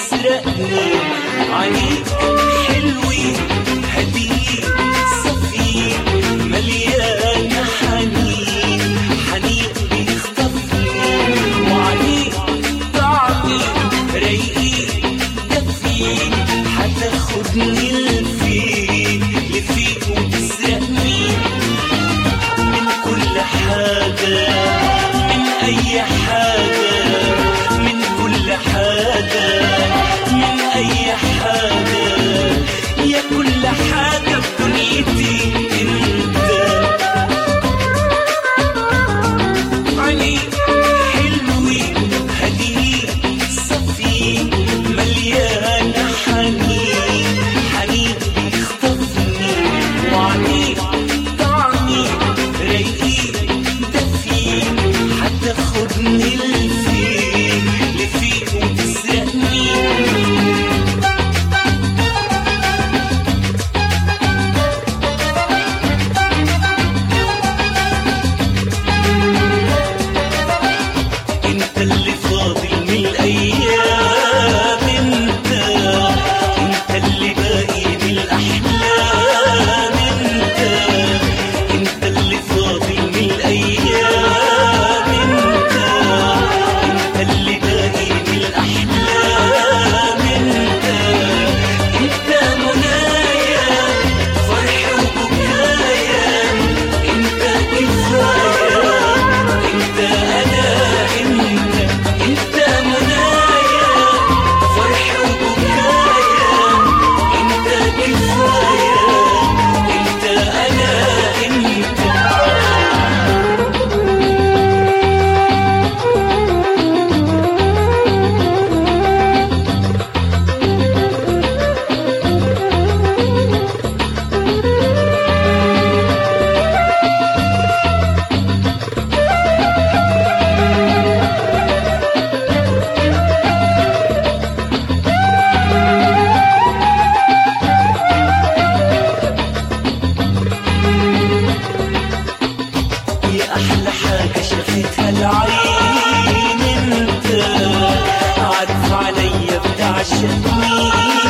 وتسرقني عينيك حلوين هديك صفين مليانة حنين حنين بيخطفني وعليك طعمي رايقين دفين هتاخدني لفين لفين وتسرقني من كل حاجة من أي حاجة من كل حاجة من أي حاجة يا كل حاجة في دنيتي أنت عينيك حلوين هديك صفين مليانة حنين حنين بيخطفني وعليك طعمي رايقين دفين هتاخدني لفين لفين وتسرقني انت اللي فاضل من الايام انت انت اللي باقي من الاحلام انت انت اللي فاضل من الايام انت انت اللي باقي من الاحلام انت انت منايا فرح وبكايا انت كفايه انت انا انت انت منايا فرح وبكايا انت كفايه انت انا انت يا احلى حاجه شافتها العين انت عارف عليا بتعشقني